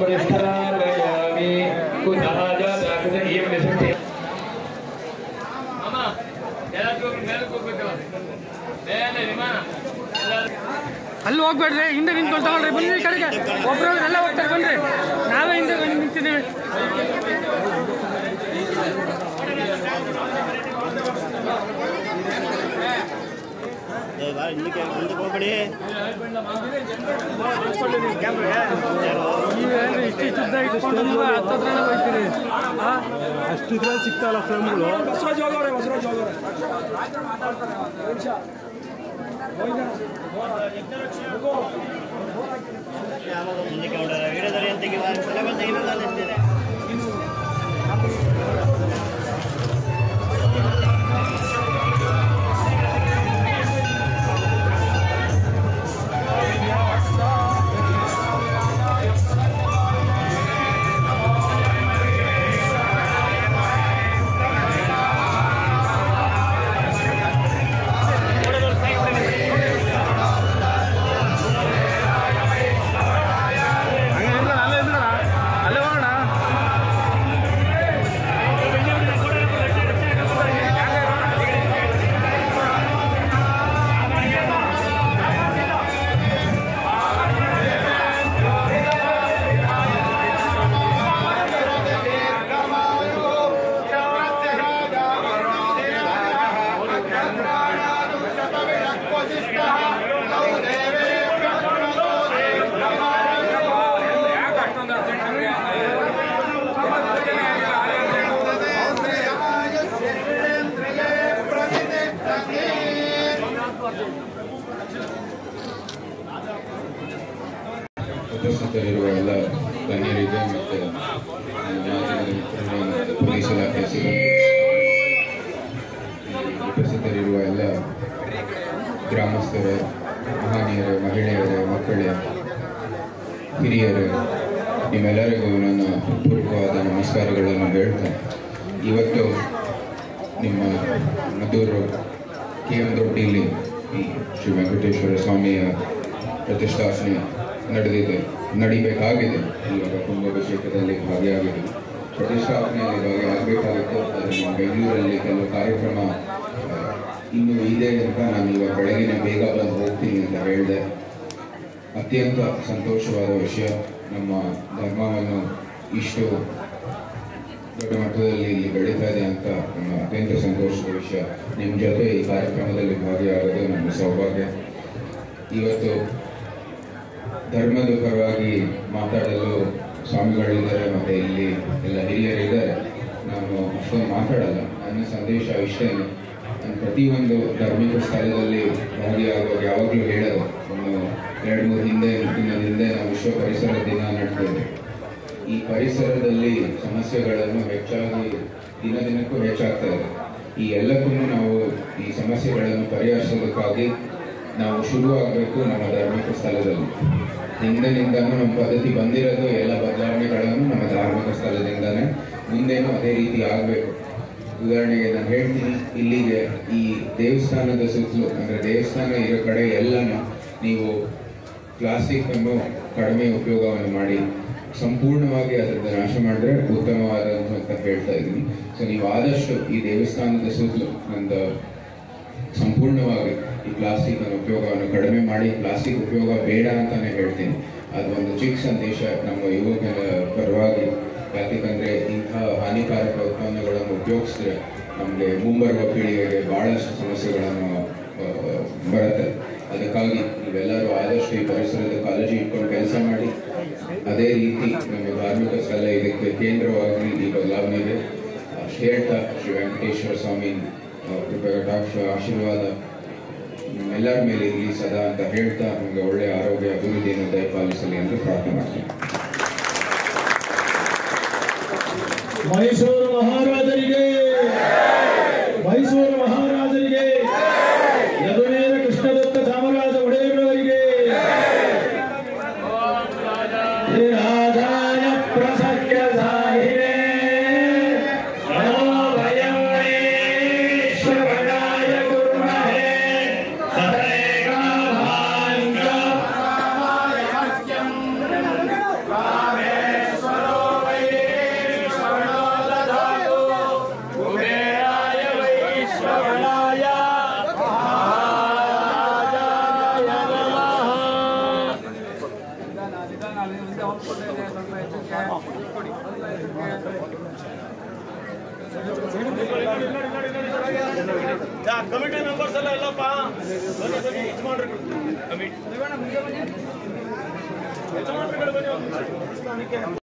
प्रतिष्ठापयामि कुतः जाताकृत एव निसृत्य ಅಮ್ಮ ಎಲ್ಲರಿಗೂ ಮೇಲೆ ಹೋಗ್ಬೇಕು ಮೇಲೆ ವಿಮಾನ ಎಲ್ಲರೂ ಅಲ್ಲಿ ಹೋಗ್ಬೇಡ್ರಿ ಹಿಂದೆ ನಿಂತ್ಕೊಂಡು ತಗೊಳ್ರಿ ಬನ್ನಿ ಈ ಕಡೆಗೆ ಒಬ್ರು ಎಲ್ಲ ಹೋಗ್ತಾರೆ ಬನ್ರಿ ನಾವೇ ಹಿಂದೆ ಬಂದು ನಿಂತಿದ್ದೀವಿ ನೀವೇನ್ರಿ ಇಷ್ಟು ಇಷ್ಟುದ್ದ ಇಟ್ಕೊಂಡು ಹತ್ತತ್ರನೇ ಹೋಗ್ತೀರಿ ಆ? ಅಷ್ಟಿದ್ರೆ ಸಿಗ್ತಾವಲ್ಲ ಫ್ರೇಮ್ಗಳು ಅಲ್ಲೇ ಹೋಗೋಣ ಉಪಸ್ಥಿತರಿರುವ ಎಲ್ಲ ಗಣ್ಯರಿಗೆ ಮತ್ತು ಮಾಧ್ಯಮದ ಮಿತ್ರರು ಮತ್ತು ಪೊಲೀಸ್ ಇಲಾಖೆ ಸಿಬ್ಬಂದಿ ಇಲ್ಲಿ ಉಪಸ್ಥಿತರಿರುವ ಎಲ್ಲ ಗ್ರಾಮಸ್ಥರೇ ಮಹನೀಯರೇ ಮಹಿಳೆಯರೇ ಮಕ್ಕಳೇ ಹಿರಿಯರೇ ನಿಮ್ಮೆಲ್ಲರಿಗೂ ನನ್ನ ಪೂರ್ವಕವಾದ ನಮಸ್ಕಾರಗಳನ್ನು ಹೇಳ್ತಾ ಇವತ್ತು ನಿಮ್ಮ ಮದ್ದೂರು ಕೆ ಎಂ ದೊಡ್ಡಿಲಿ ಈ ಶ್ರೀ ವೆಂಕಟೇಶ್ವರ ಸ್ವಾಮಿಯ ಪ್ರತಿಷ್ಠಾಪನೆ ನಡೆದಿದೆ ನಡಿಬೇಕಾಗಿದೆ ಇವಾಗ ಕುಂಭಾಭಿಷೇಕದಲ್ಲಿ ಭಾಗಿಯಾಗಿದೆ ಪ್ರತಿಷ್ಠಾಪನೆಯಲ್ಲಿ ಭಾಗಿಯಾಗಬೇಕಾಗಿತ್ತು ಆದರೆ ನಮ್ಮ ಬೆಂಗಳೂರಲ್ಲಿ ಕೆಲವು ಕಾರ್ಯಕ್ರಮ ಆ, ಇನ್ನೂ ಇದೆ ಅಂತ ನಾನು ಇವಾಗ ಬೆಳಗಿನ ಬೇಗ ಬಂದು ಹೋಗ್ತೀನಿ ಅಂತ ಹೇಳಿದೆ ಅತ್ಯಂತ ಸಂತೋಷವಾದ ವಿಷಯ ನಮ್ಮ ಧರ್ಮವನ್ನು ಇಷ್ಟು ದೊಡ್ಡ ಮಟ್ಟದಲ್ಲಿ ಇಲ್ಲಿ ಬೆಳೀತಾ ಇದೆ ಅಂತ ನಮ್ಮ ಅತ್ಯಂತ ಸಂತೋಷದ ವಿಷಯ ನಿಮ್ಮ ಜೊತೆ ಈ ಕಾರ್ಯಕ್ರಮದಲ್ಲಿ ಭಾಗಿಯಾಗೋದು ನನ್ನ ಸೌಭಾಗ್ಯ ಇವತ್ತು ಧರ್ಮದ ಪರವಾಗಿ ಮಾತಾಡಲು ಸ್ವಾಮಿಗಳಿದ್ದಾರೆ ಮತ್ತು ಇಲ್ಲಿ ಎಲ್ಲ ಹಿರಿಯರಿದ್ದಾರೆ ನಾನು ಅಷ್ಟೊಂದು ಮಾತಾಡಲ್ಲ ನನ್ನ ಸಂದೇಶ ಇಷ್ಟೇನೆ ನಾನು ಪ್ರತಿಯೊಂದು ಧಾರ್ಮಿಕ ಸ್ಥಳದಲ್ಲಿ ಭಾಗಿಯಾಗುವಾಗ ಯಾವಾಗಲೂ ಹೇಳೋದು ಒಂದು ಎರಡು ಮೂರು ಹಿಂದೆ ದಿನದ ಹಿಂದೆ ನಾವು ವಿಶ್ವ ಪರಿಸರ ದಿನ ನಡೆದಿದೆ ಈ ಪರಿಸರದಲ್ಲಿ ಸಮಸ್ಯೆಗಳನ್ನು ಹೆಚ್ಚಾಗಿ ದಿನ ದಿನಕ್ಕೂ ಹೆಚ್ಚಾಗ್ತಾ ಇದೆ ಈ ಎಲ್ಲಕ್ಕೂ ನಾವು ಈ ಸಮಸ್ಯೆಗಳನ್ನು ಪರಿಹರಿಸೋದಕ್ಕಾಗಿ ನಾವು ಶುರು ಆಗಬೇಕು ನಮ್ಮ ಧಾರ್ಮಿಕ ಸ್ಥಳದಲ್ಲಿ ಹಿಂದಿನಿಂದನೂ ನಮ್ಮ ಪದ್ಧತಿ ಬಂದಿರೋದು ಎಲ್ಲ ಬದಲಾವಣೆಗಳನ್ನು ನಮ್ಮ ಧಾರ್ಮಿಕ ಸ್ಥಳದಿಂದನೇ ಮುಂದೇನೂ ಅದೇ ರೀತಿ ಆಗಬೇಕು ಉದಾಹರಣೆಗೆ ನಾನು ಹೇಳ್ತೀನಿ ಇಲ್ಲಿಗೆ ಈ ದೇವಸ್ಥಾನದ ಸುತ್ತಲೂ ಅಂದರೆ ದೇವಸ್ಥಾನ ಇರೋ ಕಡೆ ಎಲ್ಲನೂ ನೀವು ಪ್ಲಾಸ್ಟಿಕ್ ಅನ್ನು ಕಡಿಮೆ ಉಪಯೋಗವನ್ನು ಮಾಡಿ ಸಂಪೂರ್ಣವಾಗಿ ಅದರಿಂದ ನಾಶ ಮಾಡಿದ್ರೆ ಉತ್ತಮವಾದಂಥ ಅಂತ ಹೇಳ್ತಾ ಇದ್ದೀನಿ ಸೊ ನೀವು ಆದಷ್ಟು ಈ ದೇವಸ್ಥಾನದ ಸುತ್ತಲೂ ಒಂದು ಸಂಪೂರ್ಣವಾಗಿ ಈ ಪ್ಲಾಸ್ಟಿಕ್ ಅನ್ನು ಉಪಯೋಗವನ್ನು ಕಡಿಮೆ ಮಾಡಿ ಪ್ಲಾಸ್ಟಿಕ್ ಉಪಯೋಗ ಬೇಡ ಅಂತಾನೆ ಹೇಳ್ತೀನಿ ಅದು ಒಂದು ಚಿಕ್ಕ ಸಂದೇಶ ನಮ್ಮ ಯುವಕರ ಪರವಾಗಿ ಯಾಕಂದ್ರೆ ಇಂಥ ಹಾನಿಕಾರಕ ಉತ್ಪನ್ನಗಳನ್ನು ಉಪಯೋಗಿಸಿದ್ರೆ ನಮಗೆ ಮುಂಬರುವ ಪೀಳಿಗೆಗೆ ಬಹಳಷ್ಟು ಸಮಸ್ಯೆಗಳನ್ನು ಆ, ಬರುತ್ತೆ ಅದಕ್ಕಾಗಿ ನೀವೆಲ್ಲರೂ ಆದಷ್ಟು ಈ ಪರಿಸರದ ಕಾಳಜಿ ಇಟ್ಕೊಂಡು ಕೆಲಸ ಮಾಡಿ ಅದೇ ರೀತಿ ನಮ್ಮ ಧಾರ್ಮಿಕ ಸ್ಥಳ ಇದಕ್ಕೆ ಕೇಂದ್ರವಾಗಿ ಈ ಬದಲಾವಣೆಗೆ ಅಷ್ಟು ಹೇಳ್ತಾ ಶ್ರೀ ವೆಂಕಟೇಶ್ವರ ಸ್ವಾಮಿ ಆ, ಕೃಪೆ ಕಟಾಕ್ಷ ಆಶೀರ್ವಾದ ಎಲ್ಲರ ಮೇಲೆ ಇರಲಿ ಸದಾ ಅಂತ ಹೇಳ್ತಾ ನಮಗೆ ಒಳ್ಳೆಯ ಆರೋಗ್ಯ ಅಭಿವೃದ್ಧಿಯನ್ನು ದಯಪಾಲಿಸಲಿ ಎಂದು ಪ್ರಾರ್ಥನೆ ಮಾಡ್ತೀನಿ ಮೈಸೂರು ಮಹಾರಾಜರಿಗೆ ಮೈಸೂರು ಮಹಾರಾಜರಿಗೆ ಯದುವೀರ ಕೃಷ್ಣದತ್ತ ಚಾಮರಾಜ ಒಡೆಯರವರಿಗೆ ಹೇ ರಾಜಾಯ ಪ್ರಸಕ್ಯ ಸಾಹಿರೇ ನಮೋ ಭಯಂ ಶ್ರವಣಾಯ ಗುರುಮಹೇ ಸದೈಕಾಭಾಂಗ ಸ್ವಲ್ಪ ಹೆಚ್ಚಿಗೆ ಕೊಡಿ ಕಮಿಟಿ ಮೆಂಬರ್ಸ್ ಎಲ್ಲ ಎಲ್ಲಪ್ಪ ಬನ್ನಿ ಬನ್ನಿ ಯಜಮಾನ್ರು ಯಜಮಾನ್ರುಗಳು ಬನ್ನಿ ಒಂದು ನಿಮಿಷ. ಸ್ಥಾನಕ್ಕೆ